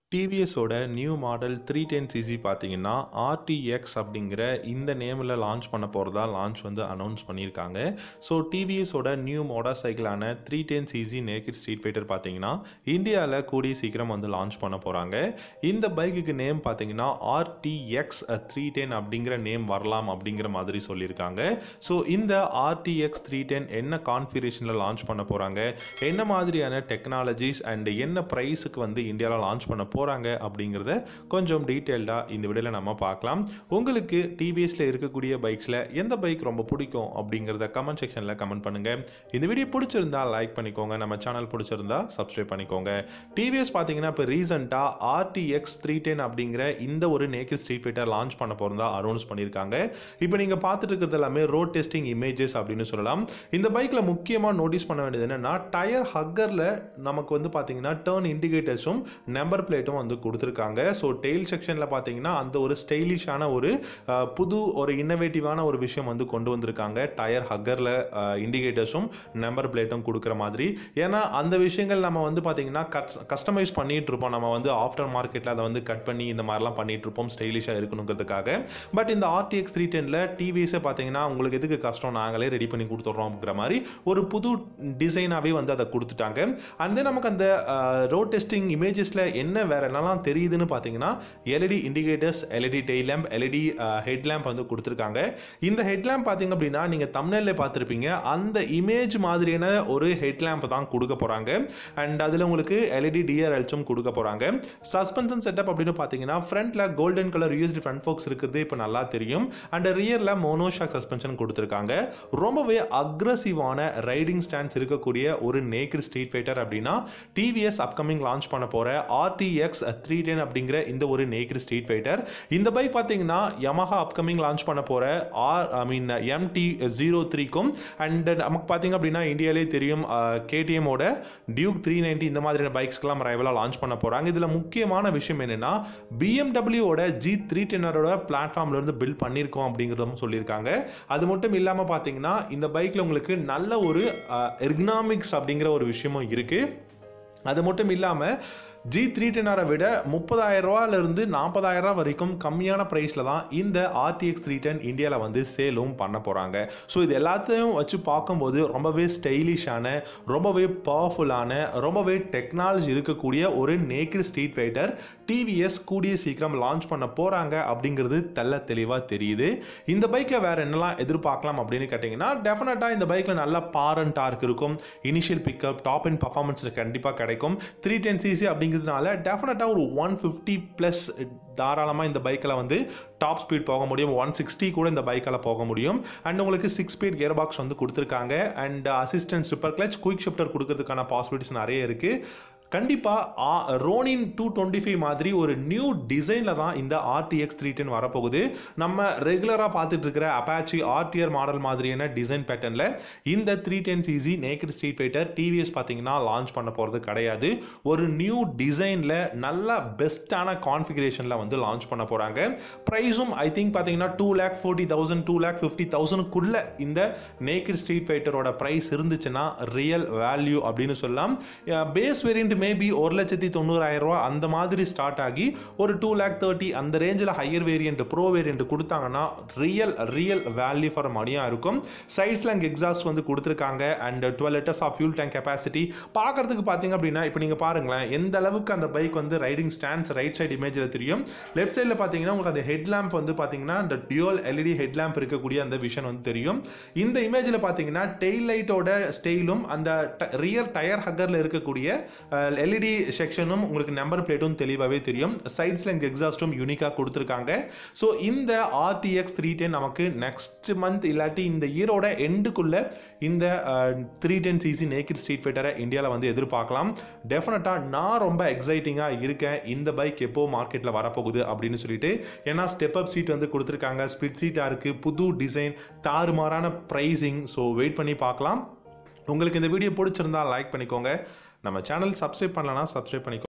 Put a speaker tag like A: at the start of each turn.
A: டிவிஎஸோட new model three ten CC பார்த்தீங்கன்னா RTX அப்படிங்கிற இந்த நேமில் லான்ச் பண்ண போகிறதா லான்ச் வந்து அனௌன்ஸ் பண்ணியிருக்காங்க ஸோ டிவிஎஸோட நியூ மோட்டார் சைக்கிளான three ten CC naked street fighter பார்த்தீங்கன்னா இந்தியாவில் கூடிய சீக்கிரம் வந்து லான்ச் பண்ண போகிறாங்க இந்த பைக்குக்கு நேம் பார்த்தீங்கன்னா ஆர்டிஎக்ஸ் த்ரீ டென் அப்படிங்கிற நேம் வரலாம் அப்படிங்கிற மாதிரி சொல்லியிருக்காங்க ஸோ இந்த ஆர்டிஎக்ஸ் த்ரீ டென் என்ன கான்ஃபிகரேஷனில் லான்ச் பண்ண போகிறாங்க என்ன மாதிரியான டெக்னாலஜிஸ் அண்ட் என்ன ப்ரைஸுக்கு வந்து இந்தியாவில் லான்ச் பண்ண போகிறாங்க அப்படிங்கிறத கொஞ்சம் டீட்டெயில்டாக இந்த வீடியோவில் நம்ம பார்க்கலாம் உங்களுக்கு டிவிஎஸில் இருக்கக்கூடிய பைக்ஸில் எந்த பைக் ரொம்ப பிடிக்கும் அப்படிங்கிறத கமெண்ட் செக்ஷனில் கமெண்ட் பண்ணுங்கள் இந்த வீடியோ பிடிச்சிருந்தா லைக் பண்ணிக்கோங்க நம்ம சேனல் பிடிச்சிருந்தா சப்ஸ்கிரைப் பண்ணிக்கோங்க டிவிஎஸ் பார்த்தீங்கன்னா இப்போ ரீசெண்டாக ஆர்டிஎக்ஸ் த்ரீ டென் அப்படிங்கிற இந்த ஒரு நேக்கட் ஸ்ட்ரீட் ஃபைட்டர் லான்ச் பண்ண போகிறதா அனௌன்ஸ் பண்ணியிருக்காங்க இப்போ நீங்கள் பார்த்துட்டு இருக்கிறது எல்லாமே ரோட் டெஸ்டிங் இமேஜஸ் அப்படின்னு சொல்லலாம் இந்த பைக்கில் முக்கியமாக நோட்டீஸ் பண்ண வேண்டியது என்னன்னா டயர் ஹக்கரில் நமக்கு வந்து பார்த்தீங்கன்னா டேர்ன் இண்டிகேட்டர்ஸும் நம்பர் பிளேட்டும் வந்து கொடுத்துருக்காங்க ஸோ டெயில் செக்ஷனில் பார்த்தீங்கன்னா அந்த ஒரு ஸ்டைலிஷான ஒரு அஹ், புது ஒரு இன்னோவேட்டிவான ஒரு விஷயம் வந்து கொண்டு வந்திருக்காங்க டயர் ஹக்கரில் இண்டிகேட்டர்ஸும் நம்பர் பிளேட்டும் கொடுக்குற மாதிரி ஏன்னா அந்த விஷயங்கள் நம்ம வந்து பார்த்தீங்கன்னா கஸ்டமைஸ் பண்ணிட்டு இருப்போம் நம்ம வந்து ஆஃப்டர் மார்க்கெட்டில் அதை வந்து கட் பண்ணி இந்த மாதிரிலாம் பண்ணிட்டு இருப்போம் ஸ்டைலிஷாக இருக்கணுங்கிறதுக்காக பட் இந்த ஆர்டிஎக்ஸ் த்ரீ டெனில் டிவிஸை பார்த்தீங்கன்னா உங்களுக்கு எதுக்கு கஷ்டம் நாங்களே ரெடி பண்ணி கொடுத்துட்றோம் அப்படிங்கிற மாதிரி ஒரு புது டிசைனாகவே வந்து அதை கொடுத்துட்டாங்க அண்ட் தென் நமக்கு அந்த ரோட் டெஸ்டிங் இமேஜஸில் என்ன வேற என்னெல்லாம் தெரியுதுன்னு பார்த்தீங்கன்னா LED indicators LED day lamp LED head lamp வந்து கொடுத்துருக்காங்க இந்த ஹெட் லேம்ப் பார்த்தீங்க அப்படின்னா நீங்கள் தமிழ்ல பார்த்துருப்பீங்க அந்த இமேஜ் மாதிரியான ஒரு ஹெட் லேம்ப் தான் கொடுக்க போகிறாங்க அண்ட் அதில் உங்களுக்கு எல்இடி டிஆர்எல்ஸும் கொடுக்க போகிறாங்க சஸ்பென்ஷன் செட்டப் அப்படின்னு பார்த்தீங்கன்னா ஃப்ரண்ட்டில் golden colour USD front forks இருக்கிறது இப்போ நல்லா தெரியும் அண்ட் ரியரில் மோனோஷாக் சஸ்பென்ஷன் கொடுத்துருக்காங்க ரொம்பவே அக்ரஸிவான ரைடிங் ஸ்டாண்ட்ஸ் இருக்கக்கூடிய ஒரு நேக்கட் ஸ்ட்ரீட் ஃபைட்டர் அப்படின்னா டிவிஎஸ் அப்கமிங் லான்ச் பண்ண போகிற ஆர்டிஎக்ஸ் த்ரீ டென் அப்படிங்கிற இந்த ஒரு நேக்கட் ஸ்ட்ரீட் ஃபைட்டர் இந்த பைக் பார்த்தீங்கன்னா யமஹா அப்கமிங் லான்ச் பண்ண போகிற R I mean MT zero த்ரீக்கும் அண்ட் நமக்கு பார்த்தீங்க அப்படின்னா இந்தியாவிலே தெரியும் கேடிஎம்மோட டியூக் த்ரீ நைன்டி இந்த மாதிரியான பைக்ஸ்க்கெல்லாம் ரைவலாக லான்ச் பண்ண போகிறாங்க இதில் முக்கியமான விஷயம் என்னென்னா பிஎம்டபிள்யூவோட ஜி த்ரீ டென்னரோட பிளாட்ஃபார்ம்லேருந்து பில்ட் பண்ணியிருக்கோம் அப்படிங்கிறதும் சொல்லியிருக்காங்க அது மட்டும் இல்லாமல் பார்த்தீங்கன்னா இந்த பைக்கில் உங்களுக்கு நல்ல ஒரு எர்கனாமிக்ஸ் அப்படிங்கிற ஒரு விஷயமும் இருக்குது அது மட்டும் இல்லாமல் ஜி த்ரீ டென்னாரை விட முப்பதாயிரம் ரூபாயிலிருந்து நாற்பதாயிரம் ரூபா வரைக்கும் கம்மியான ப்ரைஸில் தான் இந்த ஆர்டிஎக்ஸ் த்ரீ டென் இந்தியாவில் வந்து சேலும் பண்ண போகிறாங்க ஸோ இது எல்லாத்தையும் வச்சு பார்க்கும்போது ரொம்பவே ஸ்டைலிஷான ரொம்பவே பவர்ஃபுல்லான ரொம்பவே டெக்னாலஜி இருக்கக்கூடிய ஒரு நேக்கட் ஸ்ட்ரீட் ஃபைட்டர் டிவிஎஸ் கூடிய சீக்கிரம் லான்ச் பண்ண போகிறாங்க அப்படிங்கிறது தெல்ல தெளிவாக தெரியுது இந்த பைக்கில் வேறு என்னெல்லாம் எதிர்பார்க்கலாம் அப்படின்னு கேட்டிங்கன்னா டெஃபினட்டாக இந்த பைக்கில் நல்ல பார் அண்ட் டார்க் இருக்கும் initial pickup top and performance கண்டிப்பாக கிடைக்கும் த்ரீ டென் சிசி அப்படிங்கிறதுனால டெஃபினட்டாக ஒரு ஒன் ஃபிஃப்டி ப்ளஸ் தாராளமாக இந்த பைக்கில் வந்து டாப் ஸ்பீட் போக முடியும் ஒன் சிக்ஸ்டி கூட இந்த பைக்கில் போக முடியும் அண்ட் உங்களுக்கு சிக்ஸ் ஸ்பீட் கியர் பாக்ஸ் வந்து கொடுத்துருக்காங்க and assistant slipper clutch quick shifter கொடுக்கறதுக்கான பாசிபிலிட்டிஸ் நிறைய இருக்குது கண்டிப்பாக ரோனின் டூ டுவெண்ட்டி ஃபைவ் மாதிரி ஒரு நியூ டிசைனில் தான் இந்த ஆர்டிஎக்ஸ் த்ரீ டென் வரப்போகுது நம்ம ரெகுலராக பார்த்துட்டு இருக்கிற அப்பாச்சி ஆர்டிஆர் மாடல் மாதிரியான டிசைன் பேட்டர்னில் இந்த three ten CC naked street fighter TVS பார்த்தீங்கன்னா லான்ச் பண்ண போகிறது கிடையாது ஒரு நியூ டிசைனில் நல்ல பெஸ்ட்டான கான்ஃபிகரேஷனில் வந்து லான்ச் பண்ண போகிறாங்க ப்ரைஸும் ஐ திங்க் பார்த்தீங்கன்னா two lakh forty thousand two lakh fifty தௌசண்ட்குள்ளே இந்த நேக்கட் ஸ்ட்ரீட் ஃபைட்டரோட ப்ரைஸ் இருந்துச்சுன்னா ரியல் வேல்யூ அப்படின்னு சொல்லலாம் பேஸ் வேரியண்ட் மேபி ஒரு லட்சத்தி தொண்ணூறாயிரம் ரூபா அந்த மாதிரி ஸ்டார்ட் ஆகி ஒரு டூ லேக் தேர்ட்டி அந்த ரேஞ்சில் ஹையர் வேரியண்ட் ப்ரோ வேரியண்ட் கொடுத்தாங்கன்னா ரியல் ரியல் வேல்யூ ஃபார் மணியாக இருக்கும் சைட்ஸில் அங்கே எக்ஸாஸ்ட் வந்து கொடுத்துருக்காங்க and twelve litres of fuel tank capacity பார்க்கறதுக்கு பார்த்தீங்க அப்படின்னா இப்போ நீங்கள் பாருங்களேன் எந்த அளவுக்கு அந்த பைக் வந்து ரைடிங் ஸ்டாண்ட்ஸ் ரைட் சைடு இமேஜில் தெரியும் லெஃப்ட் சைடில் பார்த்தீங்கன்னா உங்களுக்கு அந்த ஹெட் லேம்ப் வந்து பார்த்தீங்கன்னா அந்த டியூல் எல்இடி ஹெட் லேம்ப் இருக்கக்கூடிய அந்த விஷன் வந்து தெரியும் இந்த இமேஜில் பார்த்தீங்கன்னா டெய்ல் லைட்டோட ஸ்டைலும் அந்த ரியர் டயர் ஹக்கரில் இருக்கக்கூடிய எல்இடி செக்ஷனும் உங்களுக்கு நம்பர் பிளேட்டும் தெளிவாகவே தெரியும் சைட்ஸில் இங்கே எக்ஸாஸ்ட்டும் யூனிக்காக கொடுத்துருக்காங்க ஸோ இந்த ஆர்டிஎக்ஸ் த்ரீ டென் நமக்கு நெக்ஸ்ட் மந்த் இல்லாட்டி இந்த இயரோட எண்டுக்குள்ளே இந்த three ten CC naked street ஃபைட்டரை இந்தியாவில் வந்து எதிர்பார்க்கலாம் டெஃபினட்டாக நான் ரொம்ப எக்ஸைட்டிங்காக இருக்கேன் இந்த பைக் எப்போ மார்க்கெட்டில் வரப்போகுது அப்படின்னு சொல்லிட்டு ஏன்னா ஸ்டெப் அப் சீட் வந்து கொடுத்துருக்காங்க ஸ்பிட் சீட்டாக இருக்குது புது டிசைன் தாறுமாறான ப்ரைஸிங் ஸோ வெயிட் பண்ணி பார்க்கலாம் உங்களுக்கு இந்த வீடியோ பிடிச்சிருந்தா லைக் பண்ணிக்கோங்க நம்ம சேனல் சப்ஸ்கிரைப் பண்ணலன்னா சப்ஸ்கிரைப் பண்ணிக்கோங்க